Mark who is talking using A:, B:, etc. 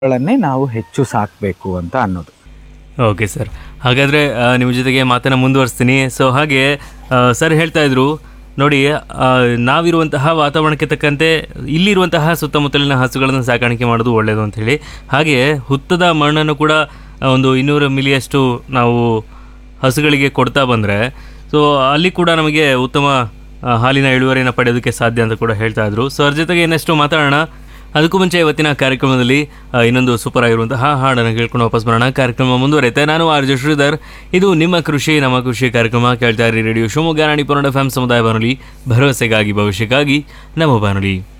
A: ಗಳನ್ನೇ ನಾವು ಹೆಚ್ಚು ಸಾಕಬೇಕು ಅಂತ ಅನ್ನೋದು
B: ಓಕೆ ಸರ್ ಹಾಗಾದರೆ ನಿಮ್ಮ ಜೊತೆಗೆ ಮಾತನ್ನು ಮುಂದುವರಿಸ್ತೀನಿ ಸೊ ಹಾಗೆ ಆ, ಸರ್ ಹೇಳ್ತಾ ಇದ್ರು ನೋಡಿ ಆ, ನಾವಿರುವಂತಹ ವಾತಾವರಣಕ್ಕೆ ತಕ್ಕಂತೆ ಇಲ್ಲಿರುವಂತಹ ಸುತ್ತಮುತ್ತಲಿನ ಹಸುಗಳನ್ನು ಸಾಕಾಣಿಕೆ ಮಾಡೋದು ಒಳ್ಳೆಯದು ಅಂತ ಹೇಳಿ ಹಾಗೆ ಹುತ್ತದ ಮಣ್ಣನ್ನು ಕೂಡ ಆ, ಒಂದು ಇನ್ನೂರು ಮಿಲಿಯಷ್ಟು ನಾವು ಹಸುಗಳಿಗೆ ಕೊಡ್ತಾ ಬಂದರೆ ಸೊ ಅಲ್ಲಿ ಕೂಡ ನಮಗೆ ಉತ್ತಮ ಆ, ಹಾಲಿನ ಇಳುವರಿನ ಪಡೆಯೋದಕ್ಕೆ ಸಾಧ್ಯ ಅಂತ ಕೂಡ ಹೇಳ್ತಾ ಇದ್ರು ಸೊ ಅದ್ರ ಜೊತೆಗೆ ಇನ್ನಷ್ಟು ಮಾತಾಡೋಣ ಅದಕ್ಕೂ ಮುಂಚೆ ಇವತ್ತಿನ ಕಾರ್ಯಕ್ರಮದಲ್ಲಿ ಆ, ಇನ್ನೊಂದು ಸೂಪರ್ ಆಗಿರುವಂತಹ ಹಾಡನ್ನು ಕೇಳ್ಕೊಂಡು ವಾಪಸ್ ಬರೋಣ ಕಾರ್ಯಕ್ರಮ ಮುಂದುವರೆಯುತ್ತೆ ನಾನು ಆರ್ ಜೆ ಶ್ರೀಧರ್ ಇದು ನಿಮ್ಮ ಕೃಷಿ ನಮ್ಮ ಕೃಷಿ ಕಾರ್ಯಕ್ರಮ ಕೇಳ್ತಾ ಇರಿ ರೇಡಿಯೋ ಶಿವಮೊಗ್ಗ ರಾಣಿ ಪುರಾಣ ಫ್ಯಾಮ್ ಸಮುದಾಯ ಬಾನುಲಿ ಭರವಸೆಗಾಗಿ ಭವಿಷ್ಯಕ್ಕಾಗಿ ನಮ್ಮ ಬಾನುಲಿ